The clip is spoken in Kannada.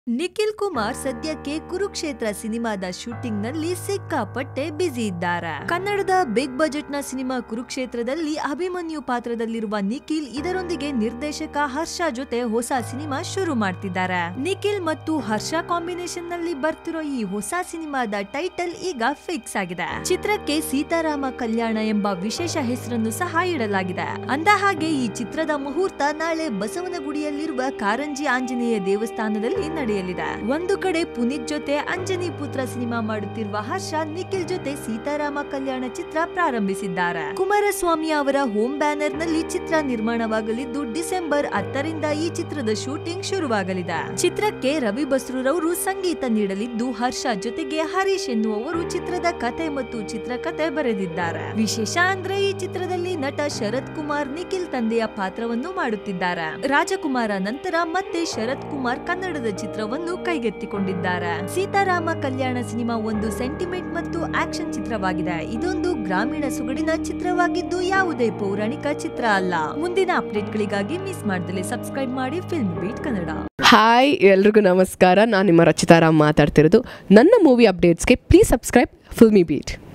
ನಿಖಿಲ್ ಕುಮಾರ್ ಸದ್ಯಕ್ಕೆ ಕುರುಕ್ಷೇತ್ರ ಸಿನಿಮಾದ ಶೂಟಿಂಗ್ ನಲ್ಲಿ ಸಿಕ್ಕಾಪಟ್ಟೆ ಬ್ಯುಸಿ ಇದ್ದಾರೆ ಕನ್ನಡದ ಬಿಗ್ ಬಜೆಟ್ ನ ಸಿನಿಮಾ ಕುರುಕ್ಷೇತ್ರದಲ್ಲಿ ಅಭಿಮನ್ಯು ಪಾತ್ರದಲ್ಲಿರುವ ನಿಖಿಲ್ ಇದರೊಂದಿಗೆ ನಿರ್ದೇಶಕ ಹರ್ಷ ಜೊತೆ ಹೊಸ ಸಿನಿಮಾ ಶುರು ಮಾಡ್ತಿದ್ದಾರೆ ನಿಖಿಲ್ ಮತ್ತು ಹರ್ಷ ಕಾಂಬಿನೇಷನ್ ನಲ್ಲಿ ಬರ್ತಿರೋ ಈ ಹೊಸ ಸಿನಿಮಾದ ಟೈಟಲ್ ಈಗ ಫಿಕ್ಸ್ ಆಗಿದೆ ಚಿತ್ರಕ್ಕೆ ಸೀತಾರಾಮ ಕಲ್ಯಾಣ ಎಂಬ ವಿಶೇಷ ಹೆಸರನ್ನು ಸಹ ಇಡಲಾಗಿದೆ ಅಂದ ಹಾಗೆ ಈ ಚಿತ್ರದ ಮುಹೂರ್ತ ನಾಳೆ ಬಸವನಗುಡಿಯಲ್ಲಿರುವ ಕಾರಂಜಿ ಆಂಜನೇಯ ದೇವಸ್ಥಾನದಲ್ಲಿ ನಡೆಯಲಿದೆ ಒಂದು ಕಡೆ ಪುನೀತ್ ಜೊತೆ ಅಂಜನಿ ಪುತ್ರ ಸಿನಿಮಾ ಮಾಡುತ್ತಿರುವ ಹರ್ಷ ನಿಖಿಲ್ ಜೊತೆ ಸೀತಾರಾಮ ಕಲ್ಯಾಣ ಚಿತ್ರ ಪ್ರಾರಂಭಿಸಿದ್ದಾರೆ ಕುಮಾರಸ್ವಾಮಿ ಅವರ ಹೋಮ್ ಬ್ಯಾನರ್ ನಲ್ಲಿ ಚಿತ್ರ ನಿರ್ಮಾಣವಾಗಲಿದ್ದು ಡಿಸೆಂಬರ್ ಹತ್ತರಿಂದ ಈ ಚಿತ್ರದ ಶೂಟಿಂಗ್ ಶುರುವಾಗಲಿದೆ ಚಿತ್ರಕ್ಕೆ ರವಿ ಬಸ್ರೂರವರು ಸಂಗೀತ ನೀಡಲಿದ್ದು ಹರ್ಷ ಜೊತೆಗೆ ಹರೀಶ್ ಎನ್ನುವವರು ಚಿತ್ರದ ಕತೆ ಮತ್ತು ಚಿತ್ರಕಥೆ ಬರೆದಿದ್ದಾರೆ ವಿಶೇಷ ಅಂದ್ರೆ ಈ ಚಿತ್ರದಲ್ಲಿ ನಟ ಶರತ್ ಕುಮಾರ್ ನಿಖಿಲ್ ತಂದೆಯ ಪಾತ್ರವನ್ನು ಮಾಡುತ್ತಿದ್ದಾರೆ ರಾಜಕುಮಾರ ನಂತರ ಮತ್ತೆ ಶರತ್ ಕುಮಾರ್ ಕನ್ನಡದ ಚಿತ್ರವನ್ನು ಕೈಗೆತ್ತಿಕೊಂಡಿದ್ದಾರೆ ಸೀತಾರಾಮ ಕಲ್ಯಾಣ ಸಿನಿಮಾ ಒಂದು ಸೆಂಟಿಮೆಂಟ್ ಮತ್ತು ಆಕ್ಷನ್ ಚಿತ್ರವಾಗಿದೆ ಇದೊಂದು ಗ್ರಾಮೀಣ ಸೊಗಡಿನ ಚಿತ್ರವಾಗಿದ್ದು ಯಾವುದೇ ಪೌರಾಣಿಕ ಚಿತ್ರ ಅಲ್ಲ ಮುಂದಿನ ಅಪ್ಡೇಟ್ಗಳಿಗಾಗಿ ಮಿಸ್ ಮಾಡದಲೆ ಸಬ್ಸ್ಕ್ರೈಬ್ ಮಾಡಿ ಫಿಲ್ಮ್ ಬೀಟ್ ಕನ್ನಡ ಹಾಯ್ ಎಲ್ರಿಗೂ ನಮಸ್ಕಾರ ನಾನು ನಿಮ್ಮ ರಚಿತಾರಾಮ್ ಮಾತಾಡ್ತಿರೋದು ನನ್ನ ಮೂವಿ ಅಪ್ಡೇಟ್ಸ್ಗೆ ಪ್ಲೀಸ್ ಸಬ್ಸ್ಕ್ರೈಬ್ ಫಿಲ್ಮಿ ಬೀಟ್